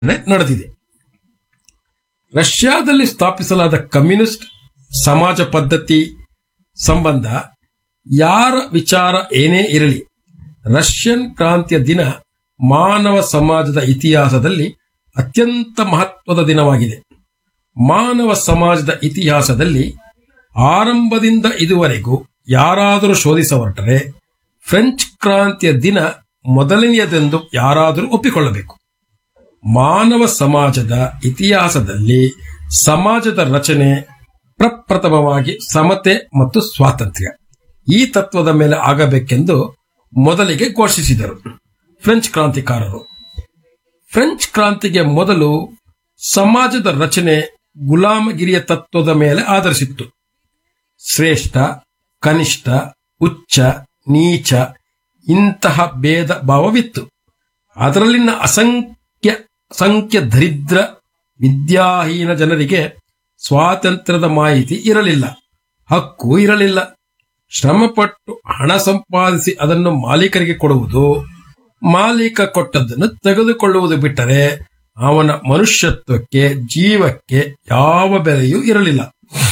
ನಡೆದಿದೆ ರಷ್ಯಾದಲ್ಲಿ ಸ್ಥಾಪಿಸಲಾದ ಕಮ್ಯುನಿಸ್ಟ್ ಸಮಾಜ ಪದ್ಧತಿ ಸಂಬಂಧ ಯಾರ ವಿಚಾರ ಏನೇ ಇರಲಿ ರಷ್ಯನ್ ಕ್ರಾಂತಿಯ ದಿನ ಮಾನವ ಸಮಾಜದ ಇತಿಹಾಸದಲ್ಲಿ ಅತ್ಯಂತ ಮಹತ್ವದ ದಿನವಾಗಿದೆ ಮಾನವ ಸಮಾಜದ ಇತಿಹಾಸದಲ್ಲಿ ಆರಂಭದಿಂದ ಇದುವರೆಗೂ ಯಾರಾದರೂ ಶೋಧಿಸ ಹೊರಟರೆ ಫ್ರೆಂಚ್ ಕ್ರಾಂತಿಯ ದಿನ ಮೊದಲನೆಯದೆಂದು ಯಾರಾದರೂ ಒಪ್ಪಿಕೊಳ್ಳಬೇಕು ಮಾನವ ಸಮಾಜದ ಇತಿಹಾಸದಲ್ಲಿ ಸಮಾಜದ ರಚನೆ ಪ್ರಪ್ರಥಮವಾಗಿ ಸಮತೆ ಮತ್ತು ಸ್ವಾತಂತ್ರ್ಯ ಈ ತತ್ವದ ಮೇಲೆ ಆಗಬೇಕೆಂದು ಮೊದಲಿಗೆ ಘೋಷಿಸಿದರು ಫ್ರೆಂಚ್ ಕ್ರಾಂತಿಕಾರರು ಫ್ರೆಂಚ್ ಕ್ರಾಂತಿಗೆ ಮೊದಲು ಸಮಾಜದ ರಚನೆ ಗುಲಾಮಗಿರಿಯ ತತ್ವದ ಮೇಲೆ ಆಧರಿಸಿತ್ತು ಶ್ರೇಷ್ಠ ಕನಿಷ್ಠ ಉಚ್ಚ ನೀಚ ಇಂತಹ ಭೇದ ಭಾವವಿತ್ತು ಅದರಲ್ಲಿನ ಅಸಂಖ್ಯ ಸಂಖ್ಯ ದರಿದ್ರ ವಿದ್ಯಾಹೀನ ಜನರಿಗೆ ಸ್ವಾತಂತ್ರ್ಯದ ಮಾಹಿತಿ ಇರಲಿಲ್ಲ ಹಕ್ಕು ಇರಲಿಲ್ಲ ಶ್ರಮಪಟ್ಟು ಹಣ ಸಂಪಾದಿಸಿ ಅದನ್ನು ಮಾಲೀಕರಿಗೆ ಕೊಡುವುದು ಮಾಲೀಕ ಕೊಟ್ಟದ್ದನ್ನು ತೆಗೆದುಕೊಳ್ಳುವುದು ಬಿಟ್ಟರೆ ಅವನ ಮನುಷ್ಯತ್ವಕ್ಕೆ ಜೀವಕ್ಕೆ ಯಾವ ಬೆಲೆಯೂ ಇರಲಿಲ್ಲ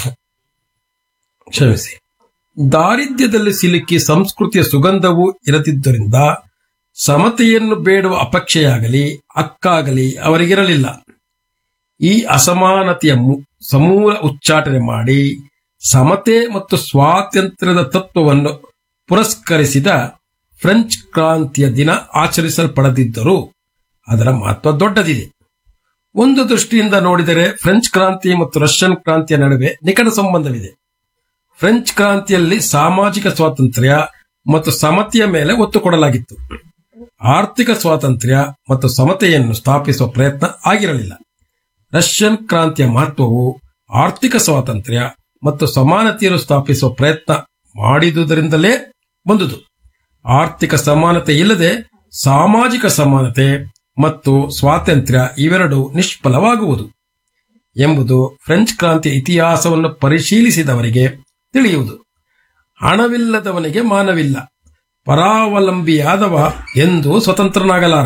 ಕ್ಷಮಿಸಿ ದಾರಿದ್ರ್ಯದಲ್ಲಿ ಸಿಲುಕಿ ಸಂಸ್ಕೃತಿಯ ಸುಗಂಧವೂ ಇರದಿದ್ದರಿಂದ ಸಮತೆಯನ್ನು ಬೇಡುವ ಅಪೇಕ್ಷೆಯಾಗಲಿ ಹಕ್ಕಾಗಲಿ ಅವರಿಗಿರಲಿಲ್ಲ ಈ ಅಸಮಾನತೆಯ ಮು- ಸಮೂಲ ಉಚ್ಚಾಟನೆ ಮಾಡಿ ಸಮತೆ ಮತ್ತು ಸ್ವಾತಂತ್ರ್ಯದ ತತ್ವವನ್ನು ಪುರಸ್ಕರಿಸಿದ ಫ್ರೆಂಚ್ ಕ್ರಾಂತಿಯ ದಿನ ಆಚರಿಸಲ್ಪಡದಿದ್ದರೂ ಅದರ ಮಹತ್ವ ದೊಡ್ಡದಿದೆ ಒಂದು ದೃಷ್ಟಿಯಿಂದ ನೋಡಿದರೆ ಫ್ರೆಂಚ್ ಕ್ರಾಂತಿ ಮತ್ತು ರಷ್ಯನ್ ಕ್ರಾಂತಿಯ ನಡುವೆ ನಿಕಟ ಸಂಬಂಧವಿದೆ ಫ್ರೆಂಚ್ ಕ್ರಾಂತಿಯಲ್ಲಿ ಸಾಮಾಜಿಕ ಸ್ವಾತಂತ್ರ್ಯ ಮತ್ತು ಸಮತೆಯ ಮೇಲೆ ಒತ್ತು ಕೊಡಲಾಗಿತ್ತು ಆರ್ಥಿಕ ಸ್ವಾತಂತ್ರ್ಯ ಮತ್ತು ಸಮತೆಯನ್ನು ಸ್ಥಾಪಿಸುವ ಪ್ರಯತ್ನ ಆಗಿರಲಿಲ್ಲ ರಷ್ಯನ್ ಕ್ರಾಂತಿಯ ಮಹತ್ವವು ಆರ್ಥಿಕ ಸ್ವಾತಂತ್ರ್ಯ ಮತ್ತು ಸಮಾನತೆಯನ್ನು ಸ್ಥಾಪಿಸುವ ಪ್ರಯತ್ನ ಮಾಡಿದುದರಿಂದಲೇ ಬಂದುದು ಆರ್ಥಿಕ ಸಮಾನತೆ ಇಲ್ಲದೆ ಸಾಮಾಜಿಕ ಸಮಾನತೆ ಮತ್ತು ಸ್ವಾತಂತ್ರ್ಯ ಇವೆರಡು ನಿಷ್ಫಲವಾಗುವುದು ಎಂಬುದು ಫ್ರೆಂಚ್ ಕ್ರಾಂತಿಯ ಇತಿಹಾಸವನ್ನು ಪರಿಶೀಲಿಸಿದವರಿಗೆ ತಿಳಿಯುವುದು ಹಣವಿಲ್ಲದವನಿಗೆ ಮಾನವಿಲ್ಲ ಪರಾವಲಂಬಿಯಾದವ ಎಂದು ಸ್ವತಂತ್ರನಾಗಲಾರ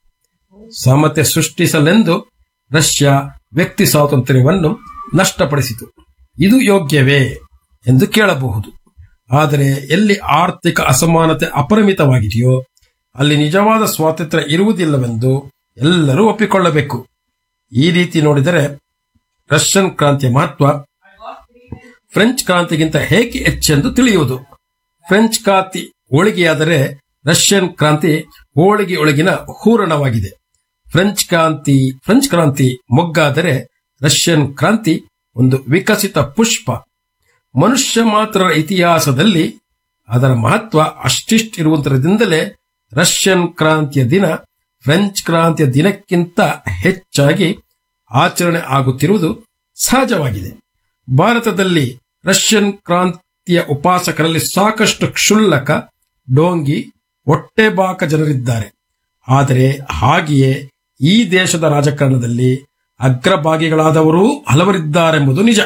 ಸಮತೆ ಸೃಷ್ಟಿಸಲೆಂದು ರಷ್ಯಾ ವ್ಯಕ್ತಿ ಸ್ವಾತಂತ್ರ್ಯವನ್ನು ನಷ್ಟಪಡಿಸಿತು ಇದು ಯೋಗ್ಯವೇ ಎಂದು ಕೇಳಬಹುದು ಆದರೆ ಎಲ್ಲಿ ಆರ್ಥಿಕ ಅಸಮಾನತೆ ಅಪರಿಮಿತವಾಗಿದೆಯೋ ಅಲ್ಲಿ ನಿಜವಾದ ಸ್ವಾತಂತ್ರ್ಯ ಇರುವುದಿಲ್ಲವೆಂದು ಎಲ್ಲರೂ ಒಪ್ಪಿಕೊಳ್ಳಬೇಕು ಈ ರೀತಿ ನೋಡಿದರೆ ರಷ್ಯನ್ ಕ್ರಾಂತಿಯ ಮಹತ್ವ ಫ್ರೆಂಚ್ ಕ್ರಾಂತಿಗಿಂತ ಹೇಗೆ ಹೆಚ್ಚೆಂದು ತಿಳಿಯುವುದು ಫ್ರೆಂಚ್ ಕ್ರಾಂತಿ ಹೋಳಿಗೆಯಾದರೆ ರಷ್ಯನ್ ಕ್ರಾಂತಿ ಹೋಳಿಗೆ ಒಳಗಿನ ಹೂರಣವಾಗಿದೆ ಫ್ರೆಂಚ್ ಕ್ರಾಂತಿ ಫ್ರೆಂಚ್ ಕ್ರಾಂತಿ ಮೊಗ್ಗಾದರೆ ರಷ್ಯನ್ ಕ್ರಾಂತಿ ಒಂದು ವಿಕಸಿತ ಪುಷ್ಪ ಮನುಷ್ಯ ಮಾತ್ರ ಇತಿಹಾಸದಲ್ಲಿ ಅದರ ಮಹತ್ವ ಅಷ್ಟಿಷ್ಟಿರುವುದರಿಂದಲೇ ರಷ್ಯನ್ ಕ್ರಾಂತಿಯ ದಿನ ಫ್ರೆಂಚ್ ಕ್ರಾಂತಿಯ ದಿನಕ್ಕಿಂತ ಹೆಚ್ಚಾಗಿ ಆಚರಣೆ ಆಗುತ್ತಿರುವುದು ಸಹಜವಾಗಿದೆ ಭಾರತದಲ್ಲಿ ರಷ್ಯನ್ ಕ್ರಾಂತಿಯ ಉಪಾಸಕರಲ್ಲಿ ಸಾಕಷ್ಟು ಕ್ಷುಲ್ಲಕ ಡೋಂಗಿ ಹೊಟ್ಟೆಬಾಕ ಜನರಿದ್ದಾರೆ ಆದರೆ ಹಾಗೆಯೇ ಈ ದೇಶದ ರಾಜಕಾರಣದಲ್ಲಿ ಅಗ್ರಭಾಗಿಗಳಾದವರೂ ಹಲವರಿದ್ದಾರೆಂಬುದು ನಿಜ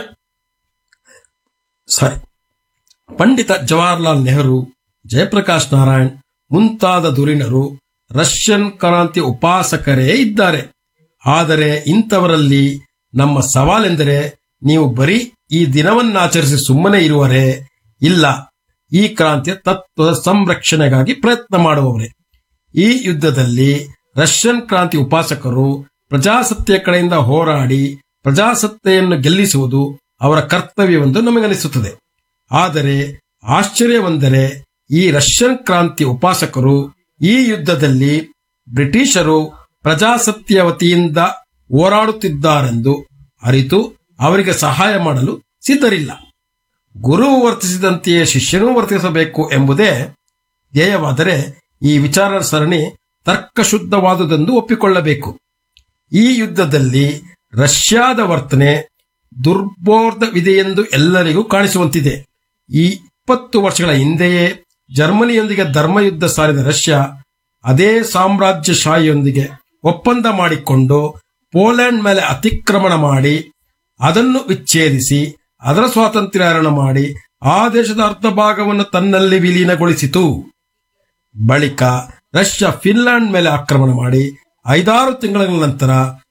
ಸರಿ ಪಂಡಿತ ಜವಾಹರ್ಲಾಲ್ ನೆಹರು ಜಯಪ್ರಕಾಶ್ ನಾರಾಯಣ್ ಮುಂತಾದ ಧುರೀಣರು ರಷ್ಯನ್ ಕ್ರಾಂತಿ ಉಪಾಸಕರೇ ಇದ್ದಾರೆ ಆದರೆ ಇಂಥವರಲ್ಲಿ ನಮ್ಮ ಸವಾಲೆಂದರೆ ನೀವು ಬರೀ ಈ ದಿನವನ್ನಾಚರಿಸಿ ಸುಮ್ಮನೆ ಇರುವರೇ ಇಲ್ಲ ಈ ಕ್ರಾಂತಿಯ ತತ್ವದ ಸಂರಕ್ಷಣೆಗಾಗಿ ಪ್ರಯತ್ನ ಮಾಡುವವರೇ ಈ ಯುದ್ಧದಲ್ಲಿ ರಷ್ಯನ್ ಕ್ರಾಂತಿ ಉಪಾಸಕರು ಪ್ರಜಾಸತ್ತೆಯ ಕಡೆಯಿಂದ ಹೋರಾಡಿ ಪ್ರಜಾಸತ್ತೆಯನ್ನು ಗೆಲ್ಲಿಸುವುದು ಅವರ ಕರ್ತವ್ಯವೆಂದು ನಮಗನಿಸುತ್ತದೆ ಆದರೆ ಆಶ್ಚರ್ಯವೆಂದರೆ ಈ ರಷ್ಯನ್ ಕ್ರಾಂತಿ ಉಪಾಸಕರು ಈ ಯುದ್ಧದಲ್ಲಿ ಬ್ರಿಟಿಷರು ಪ್ರಜಾಸತ್ತೆಯ ವತಿಯಿಂದ ಹೋರಾಡುತ್ತಿದ್ದಾರೆಂದು ಅರಿತು ಅವರಿಗೆ ಸಹಾಯ ಮಾಡಲು ಸಿದ್ಧರಿಲ್ಲ ಗುರು ವರ್ತಿಸಿದಂತೆಯೇ ಶಿಷ್ಯನೂ ವರ್ತಿಸಬೇಕು ಎಂಬುದೇ ಧ್ಯೇಯವಾದರೆ ಈ ವಿಚಾರ ಸರಣಿ ತರ್ಕಶುದ್ಧವಾದುದೆಂದು ಒಪ್ಪಿಕೊಳ್ಳಬೇಕು ಈ ಯುದ್ಧದಲ್ಲಿ ರಷ್ಯಾದ ವರ್ತನೆ ದುರ್ಬೋಧವಿದೆಯೆಂದು ಎಲ್ಲರಿಗೂ ಕಾಣಿಸುವಂತಿದೆ ಈ ಇಪ್ಪತ್ತು ವರ್ಷಗಳ ಹಿಂದೆಯೇ ಜರ್ಮನಿಯೊಂದಿಗೆ ಧರ್ಮಯುದ್ಧ ಸಾರಿದ ರಷ್ಯಾ ಅದೇ ಸಾಮ್ರಾಜ್ಯಶಾಹಿಯೊಂದಿಗೆ ಒಪ್ಪಂದ ಮಾಡಿಕೊಂಡು ಪೋಲೆಂಡ್ ಮೇಲೆ ಅತಿಕ್ರಮಣ ಮಾಡಿ ಅದನ್ನು ವಿಚ್ಛೇದಿಸಿ ಅದರ ಸ್ವಾತಂತ್ರ್ಯ ಹರಣ ಮಾಡಿ ಆ ದೇಶದ ಅರ್ಧ ಭಾಗವನ್ನು ತನ್ನಲ್ಲಿ ವಿಲೀನಗೊಳಿಸಿತು ಬಳಿಕ ರಷ್ಯಾ ಫಿನ್ಲ್ಯಾಂಡ್ ಮೇಲೆ ಆಕ್ರಮಣ ಮಾಡಿ ಐದಾರು ತಿಂಗಳ ನಂತರ